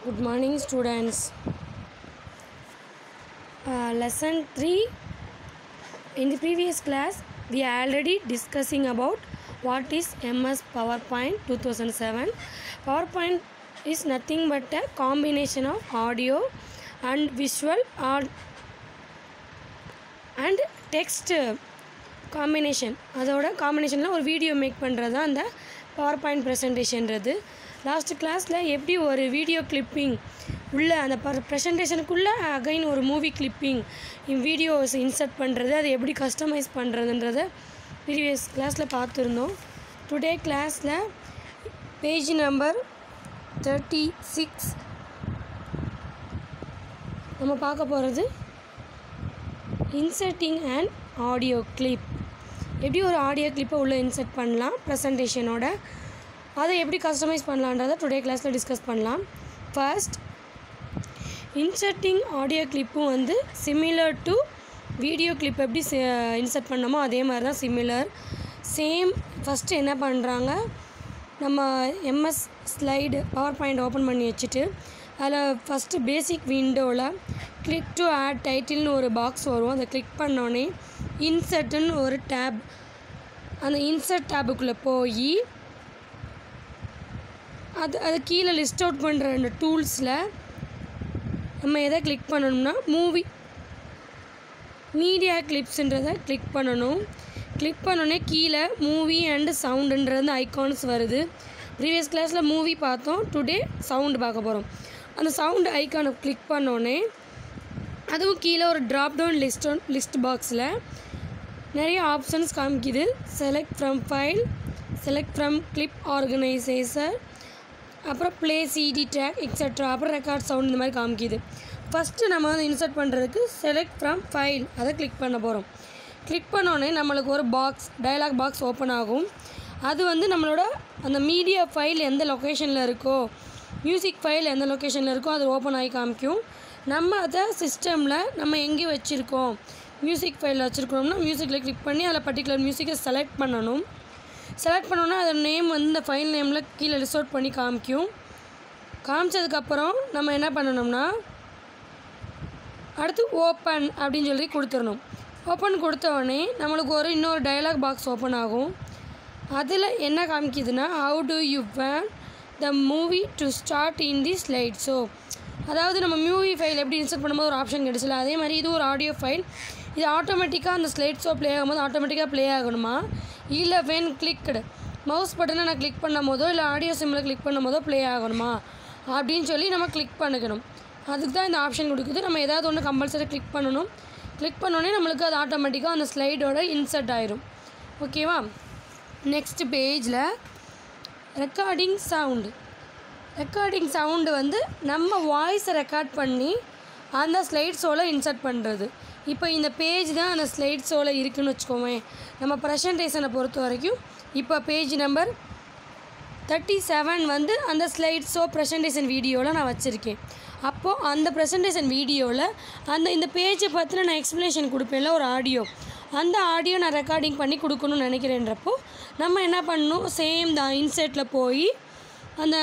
Good morning, students. Uh, lesson 3 In the previous class, we are already discussing about what is MS PowerPoint 2007. PowerPoint is nothing but a combination of audio and visual or and text combination அதோட காம்பினேஷனில் ஒரு video make பண்ணுறது தான் அந்த power point ப்ரெசன்டேஷன்றது last கிளாஸில் எப்படி ஒரு video clipping உள்ள அந்த பர் ப்ரெசன்டேஷனுக்குள்ளே அகைன் ஒரு மூவி கிளிப்பிங் வீடியோஸ் இன்சர்ட் பண்ணுறது அதை எப்படி கஸ்டமைஸ் பண்ணுறதுன்றத ப்ரீவியஸ் கிளாஸில் பார்த்துருந்தோம் டுடே கிளாஸில் பேஜ் நம்பர் தேர்ட்டி சிக்ஸ் நம்ம பார்க்க போகிறது இன்சர்ட்டிங் அண்ட் ஆடியோ கிளிப் எப்படி ஒரு ஆடியோ கிளிப்பை உள்ளே இன்சர்ட் பண்ணலாம் ப்ரெசன்டேஷனோட அதை எப்படி கஸ்டமைஸ் பண்ணலான்றதை டுடே கிளாஸில் டிஸ்கஸ் பண்ணலாம் ஃபர்ஸ்ட் இன்சர்ட்டிங் ஆடியோ கிளிப்பும் வந்து சிமிலர் டு வீடியோ கிளிப் எப்படி இன்சர்ட் பண்ணமோ அதே மாதிரி தான் சிமிலர் சேம் ஃபஸ்ட்டு என்ன பண்ணுறாங்க நம்ம MS slide PowerPoint open பண்ணி வச்சுட்டு அதில் ஃபஸ்ட்டு பேசிக் விண்டோவில் கிளிக் டு ஆட் டைட்டில்னு ஒரு பாக்ஸ் வரும் அதை கிளிக் பண்ணோடனே இன்சர்ட்டுன்னு ஒரு டேப் அந்த இன்சர்ட் டேபுக்குள்ளே போய் அது அது கீழே லிஸ்ட் அவுட் பண்ணுற அந்த டூல்ஸில் நம்ம எதை கிளிக் பண்ணணும்னா மூவி மீடியா கிளிப்ஸுன்றதை கிளிக் பண்ணணும் கிளிக் பண்ணோடனே கீழே மூவி அண்டு சவுண்டுன்றது ஐகான்ஸ் வருது ப்ரீவியஸ் கிளாஸில் மூவி பார்த்தோம் டுடே சவுண்டு பார்க்க போகிறோம் அந்த சவுண்டு ஐக்கானை கிளிக் பண்ணோடனே அதுவும் கீழே ஒரு ட்ராப் டவுன் லிஸ்ட் லிஸ்ட் பாக்ஸில் நிறைய ஆப்ஷன்ஸ் காமிக்குது select from file select from clip organiser அப்புறம் ப்ளே சிடி ட்ராக் எக்ஸட்ரா அப்புறம் ரெக்கார்ட் சவுண்ட் இந்த மாதிரி காமிக்குது ஃபஸ்ட்டு நம்ம வந்து இன்சர்ட் பண்ணுறதுக்கு செலக்ட் ஃப்ரம் ஃபைல் அதை கிளிக் பண்ண போகிறோம் கிளிக் பண்ணோடனே நம்மளுக்கு ஒரு பாக்ஸ் டயலாக் பாக்ஸ் ஓப்பன் ஆகும் அது வந்து நம்மளோட அந்த மீடியா ஃபைல் எந்த லொக்கேஷனில் இருக்கோ மியூசிக் ஃபைல் எந்த லொக்கேஷனில் இருக்கோ அது ஓப்பன் ஆகி காமிக்கும் நம்ம அதை சிஸ்டமில் நம்ம எங்கே வச்சுருக்கோம் மியூசிக் ஃபைலில் வச்சுருக்கோம்னா மியூசிக்கில் கிளிக் பண்ணி அதில் பர்டிகுலர் மியூசிக்கை செலக்ட் பண்ணணும் செலக்ட் பண்ணோன்னா அதோட நேம் வந்து இந்த ஃபைல் நேமில் கீழே ரிசோர்ட் பண்ணி காமிக்கும் காமிச்சதுக்கப்புறம் நம்ம என்ன பண்ணணும்னா அடுத்து ஓப்பன் அப்படின்னு சொல்லி கொடுத்துடணும் ஓப்பன் கொடுத்த உடனே நம்மளுக்கு ஒரு இன்னொரு டயலாக் பாக்ஸ் ஓப்பன் ஆகும் அதில் என்ன காமிக்குதுன்னா how do you want the movie to start in the slide so அதாவது நம்ம மூவி ஃபைல் எப்படி இன்சர்ட் பண்ணும்போது ஒரு ஆப்ஷன் கிடச்சில அதே மாதிரி இது ஒரு ஆடியோ ஃபைல் இது ஆட்டோமேட்டிக்காக அந்த ஸ்லைட் ஷோ ப்ளே ஆகும்போது ஆட்டோமேட்டிக்காக ப்ளே ஆகணுமா இல்லை வென் கிளிக்டு மவுஸ் பட்டனை நான் கிளிக் பண்ணும் போதோ இல்லை ஆடியோ சிம்மில் கிளிக் பண்ணும் போதோ ப்ளே ஆகணுமா அப்படின்னு சொல்லி நம்ம கிளிக் பண்ணிக்கணும் அதுக்கு தான் இந்த ஆப்ஷன் கொடுக்குது நம்ம ஏதாவது ஒன்று கம்பல்சரி கிளிக் பண்ணணும் கிளிக் பண்ணோடனே நம்மளுக்கு அது ஆட்டோமேட்டிக்காக அந்த ஸ்லைடோட இன்சர்ட் ஆயிரும் ஓகேவா நெக்ஸ்ட் பேஜில் ரெக்கார்டிங் சவுண்டு ரெக்கார்டிங் சவுண்டு வந்து நம்ம வாய்ஸை ரெக்கார்ட் பண்ணி அந்த ஸ்லைட் ஷோவில் இன்சர்ட் பண்ணுறது இப்போ இந்த பேஜ் தான் அந்த ஸ்லைட் ஷோவில் இருக்குதுன்னு வச்சுக்கோமே நம்ம ப்ரெசன்டேஷனை பொறுத்த வரைக்கும் இப்போ பேஜ் நம்பர் தேர்ட்டி செவன் வந்து அந்த ஸ்லைட் ஷோ ப்ரெசன்டேஷன் வீடியோவில் நான் வச்சுருக்கேன் அப்போது அந்த ப்ரெசன்டேஷன் வீடியோவில் அந்த இந்த பேஜை பற்றின நான் எக்ஸ்ப்ளனேஷன் கொடுப்பேன்ல ஒரு ஆடியோ அந்த ஆடியோ நான் ரெக்கார்டிங் பண்ணி கொடுக்கணும்னு நினைக்கிறேன்றப்போ நம்ம என்ன பண்ணணும் சேம் தான் இன்செட்டில் போய் அந்த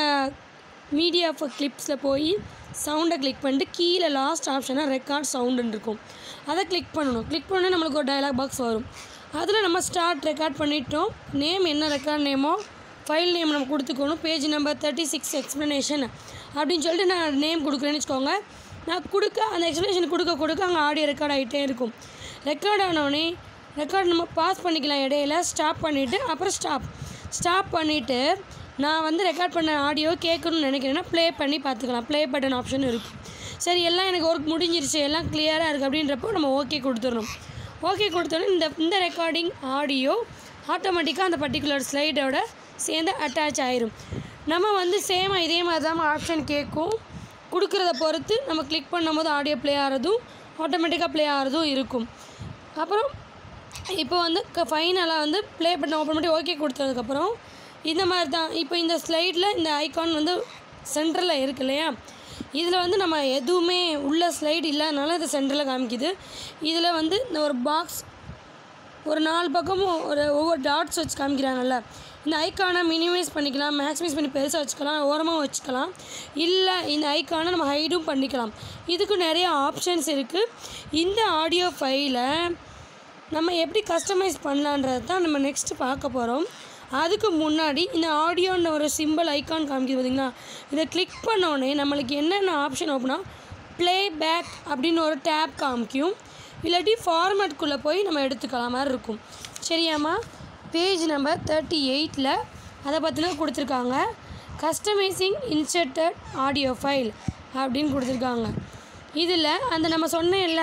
மீடியா கிளிப்ஸில் போய் சவுண்டை கிளிக் பண்ணிட்டு கீழே லாஸ்ட் ஆப்ஷனாக ரெக்கார்ட் சவுண்டுன்னு இருக்கும் அதை கிளிக் பண்ணணும் கிளிக் பண்ணால் நம்மளுக்கு ஒரு டயலாக் பாக்ஸ் வரும் அதில் நம்ம ஸ்டார்ட் ரெக்கார்ட் பண்ணிட்டோம் நேம் என்ன ரெக்கார்ட் நேமோ ஃபைல் நேம் நம்ம கொடுத்துக்கணும் page number thirty six explanation அப்படின்னு சொல்லிட்டு நான் நேம் கொடுக்குறேன்னு வச்சுக்கோங்க நான் கொடுக்க அந்த எக்ஸ்ப்ளனேஷன் கொடுக்க கொடுக்க அங்கே ஆடியோ ரெக்கார்ட் ஆகிட்டே இருக்கும் ரெக்கார்ட் ஆனவுடனே ரெக்கார்ட் நம்ம பாஸ் பண்ணிக்கலாம் இடையில ஸ்டாப் பண்ணிவிட்டு அப்புறம் ஸ்டாப் ஸ்டாப் பண்ணிவிட்டு நான் வந்து ரெக்கார்ட் பண்ண ஆடியோ கேட்கணும்னு நினைக்கிறேன்னா ப்ளே பண்ணி பார்த்துக்கலாம் ப்ளே பட்டன் ஆப்ஷன் இருக்கும் சரி எல்லாம் எனக்கு ஒர்க் முடிஞ்சிருச்சு எல்லாம் கிளியராக இருக்குது அப்படின்றப்போ நம்ம ஓகே கொடுத்துடணும் ஓகே கொடுத்தோன்னே இந்த இந்த ரெக்கார்டிங் ஆடியோ ஆட்டோமேட்டிக்காக அந்த பர்டிகுலர் ஸ்லைடோட சேர்ந்து அட்டாச் ஆயிரும் நம்ம வந்து சேமாக இதே மாதிரி தான் ஆப்ஷன் கேட்கும் கொடுக்குறத பொறுத்து நம்ம கிளிக் பண்ணும்போது ஆடியோ ப்ளே ஆகிறதும் ஆட்டோமேட்டிக்காக ப்ளே ஆகிறதும் இருக்கும் அப்புறம் இப்போ வந்து ஃபைனலாக வந்து ப்ளே பண்ண ஓப்பன் பண்ணி ஓகே கொடுத்ததுக்கப்புறம் இந்த மாதிரி தான் இப்போ இந்த ஸ்லைடில் இந்த ஐக்கான் வந்து சென்டரில் இருக்கு இல்லையா இதில் வந்து நம்ம எதுவுமே உள்ள ஸ்லைடு இல்லாதனால இது சென்டரில் காமிக்குது இதில் வந்து இந்த ஒரு பாக்ஸ் ஒரு நாலு பக்கமும் ஒரு ஒவ்வொரு டாட்ஸ் வச்சு காமிக்கிறாங்கல்ல இந்த ஐக்கானை மினிமைஸ் பண்ணிக்கலாம் மேக்ஸிமைஸ் பண்ணி பெருசாக வச்சுக்கலாம் ஓரமாக வச்சுக்கலாம் இல்லை இந்த ஐக்கானை நம்ம ஹைடும் பண்ணிக்கலாம் இதுக்கு நிறைய ஆப்ஷன்ஸ் இருக்குது இந்த ஆடியோ ஃபைலை நம்ம எப்படி கஸ்டமைஸ் பண்ணலான்றது தான் நம்ம நெக்ஸ்ட் பார்க்க போகிறோம் அதுக்கு முன்னாடி இந்த ஆடியோன்ற ஒரு சிம்பிள் ஐக்கான் காமிக்குது பார்த்தீங்களா இதை கிளிக் பண்ணோடனே நம்மளுக்கு என்னென்ன ஆப்ஷன் ஓப்பனா ப்ளே பேக் அப்படின்னு ஒரு டேப் காமிக்கும் இல்லாட்டி ஃபார்மேட்குள்ளே போய் நம்ம எடுத்துக்கலாம் மாதிரி இருக்கும் சரியாம்மா பேஜ் நம்பர் தேர்ட்டி எயிட்டில் அதை பற்றின கொடுத்துருக்காங்க கஸ்டமைசிங் இன்சர்ட்டட் ஆடியோ ஃபைல் அப்படின்னு கொடுத்துருக்காங்க இதில் அந்த நம்ம சொன்னேன்ல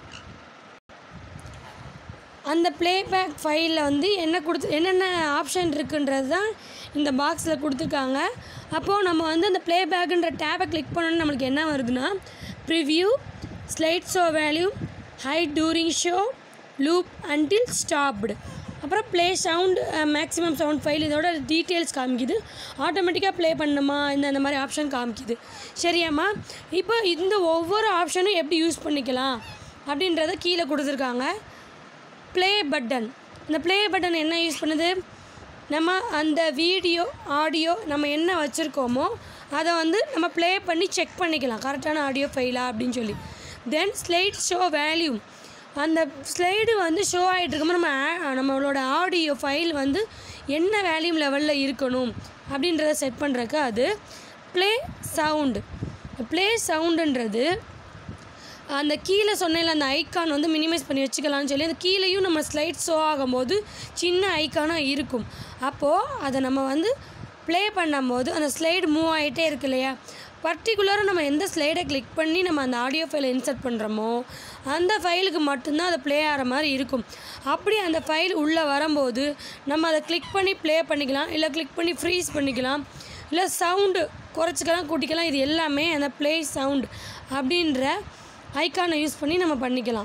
அந்த ப்ளேபேக் ஃபைலில் வந்து என்ன கொடுத்து என்னென்ன ஆப்ஷன் இருக்குன்றது தான் இந்த பாக்ஸில் கொடுத்துருக்காங்க அப்போது நம்ம வந்து அந்த ப்ளேபேக்குன்ற டேப்பை கிளிக் பண்ணோன்னு நம்மளுக்கு என்ன வருதுன்னா preview slide show value high during show loop until stopped அப்புறம் play sound maximum sound file இதோட டீட்டெயில்ஸ் காமிக்குது ஆட்டோமேட்டிக்காக ப்ளே பண்ணணுமா இந்த அந்த மாதிரி ஆப்ஷன் காமிக்குது சரியாம்மா இப்போ இந்த ஒவ்வொரு ஆப்ஷனும் எப்படி யூஸ் பண்ணிக்கலாம் அப்படின்றத கீழே கொடுத்துருக்காங்க ப்ளே பட்டன் இந்த ப்ளே பட்டன் என்ன யூஸ் பண்ணுது நம்ம அந்த வீடியோ ஆடியோ நம்ம என்ன வச்சுருக்கோமோ அதை வந்து நம்ம ப்ளே பண்ணி செக் பண்ணிக்கலாம் கரெக்டான ஆடியோ ஃபைலா அப்படின்னு சொல்லி தென் ஸ்லைட் ஷோ வேல்யூ அந்த ஸ்லைடு வந்து ஷோ ஆகிட்டு இருக்கும்போது நம்ம ஆ- நம்மளோட ஆடியோ ஃபைல் வந்து என்ன வேல்யூம் லெவலில் இருக்கணும் அப்படின்றத செட் பண்ணுறக்கு அது ப்ளே சவுண்டு ப்ளே சவுண்டுன்றது அந்த கீழே சொன்னேன்ல அந்த ஐக்கான் வந்து மினிமைஸ் பண்ணி வச்சுக்கலாம்னு சொல்லி அந்த கீழேயும் நம்ம ஸ்லைட் ஷோ ஆகும்போது சின்ன ஐக்கானாக இருக்கும் அப்போது அதை நம்ம வந்து ப்ளே பண்ணும்போது அந்த ஸ்லைடு மூவ் ஆகிட்டே இருக்கு இல்லையா பர்டிகுலராக நம்ம எந்த ஸ்லைடை கிளிக் பண்ணி நம்ம அந்த ஆடியோ ஃபைலை இன்சர்ட் பண்ணுறோமோ அந்த ஃபைலுக்கு மட்டும்தான் அதை ப்ளே ஆகிற மாதிரி இருக்கும் அப்படி அந்த ஃபைல் உள்ளே வரும்போது நம்ம அதை கிளிக் பண்ணி ப்ளே பண்ணிக்கலாம் இல்லை கிளிக் பண்ணி ஃப்ரீஸ் பண்ணிக்கலாம் இல்லை சவுண்டு குறைச்சிக்கலாம் கூட்டிக்கலாம் இது எல்லாமே அந்த ப்ளே சவுண்ட் அப்படின்ற ஐக்கானை யூஸ் பண்ணி நம்ம பண்ணிக்கலாம்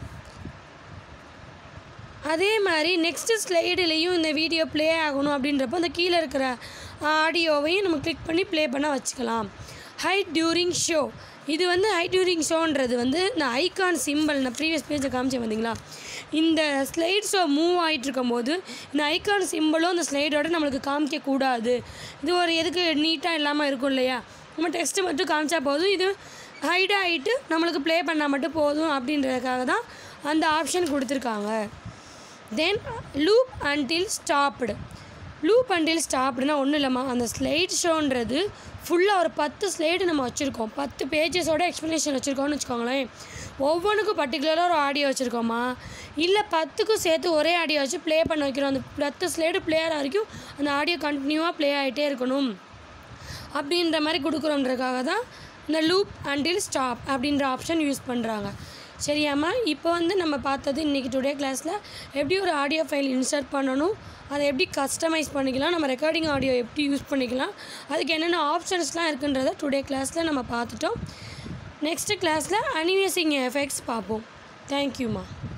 அதே மாதிரி நெக்ஸ்ட்டு ஸ்லைடுலேயும் இந்த வீடியோ ப்ளே ஆகணும் அப்படின்றப்போ அந்த கீழே இருக்கிற ஆடியோவையும் நம்ம கிளிக் பண்ணி ப்ளே பண்ண வச்சுக்கலாம் ஹை டியூரிங் ஷோ இது வந்து ஹை டியூரிங் ஷோன்றது வந்து இந்த ஐகான் சிம்பிள் நான் ப்ரீவியஸ் பேஜை காமிச்சேன் பார்த்தீங்களா இந்த ஸ்லைட் ஷோ மூவ் ஆகிட்டு இருக்கும்போது இந்த ஐகான் சிம்பிளும் அந்த ஸ்லைடோட நம்மளுக்கு காமிக்கக்கூடாது இது ஒரு எதுக்கு நீட்டாக இல்லாமல் இருக்கும் இல்லையா நம்ம டெக்ஸ்ட்டு மட்டும் காமிச்சா போதும் இது ஹைட் ஆகிட்டு நம்மளுக்கு ப்ளே பண்ணால் மட்டும் போதும் அப்படின்றதுக்காக தான் அந்த ஆப்ஷன் கொடுத்துருக்காங்க then loop until stopped loop until ஸ்டாப்டுனா ஒன்றும் இல்லைம்மா அந்த ஸ்லைட் ஷோன்றது ஃபுல்லாக ஒரு பத்து ஸ்லைடு நம்ம வச்சுருக்கோம் பத்து பேஜஸோட எக்ஸ்ப்ளனேஷன் வச்சுருக்கோம்னு வச்சுக்கோங்களேன் ஒவ்வொன்றுக்கும் பர்டிகுலராக ஒரு ஆடியோ வச்சுருக்கோமா இல்லை பத்துக்கும் சேர்த்து ஒரே ஆடியோ வச்சு ப்ளே பண்ண வைக்கிறோம் அந்த பத்து ஸ்லைடு ப்ளே ஆகிற வரைக்கும் அந்த ஆடியோ கண்டினியூவாக ப்ளே ஆகிட்டே இருக்கணும் அப்படின்ற மாதிரி கொடுக்குறோன்றதுக்காக தான் இந்த லூப் அண்டில் ஸ்டாப் அப்படின்ற ஆப்ஷன் யூஸ் பண்ணுறாங்க சரியாம்மா இப்போ வந்து நம்ம பார்த்தது இன்றைக்கி டுடே கிளாஸில் எப்படி ஒரு ஆடியோ ஃபைல் இன்சர்ட் பண்ணணும் அதை எப்படி கஸ்டமைஸ் பண்ணிக்கலாம் நம்ம ரெக்கார்டிங் ஆடியோ எப்படி யூஸ் பண்ணிக்கலாம் அதுக்கு என்னென்ன ஆப்ஷன்ஸ்லாம் இருக்குன்றதை டுடே கிளாஸில் நம்ம பார்த்துட்டோம் நெக்ஸ்ட்டு கிளாஸில் அனிமேசிங் எஃபெக்ட்ஸ் பார்ப்போம் தேங்க்யூம்மா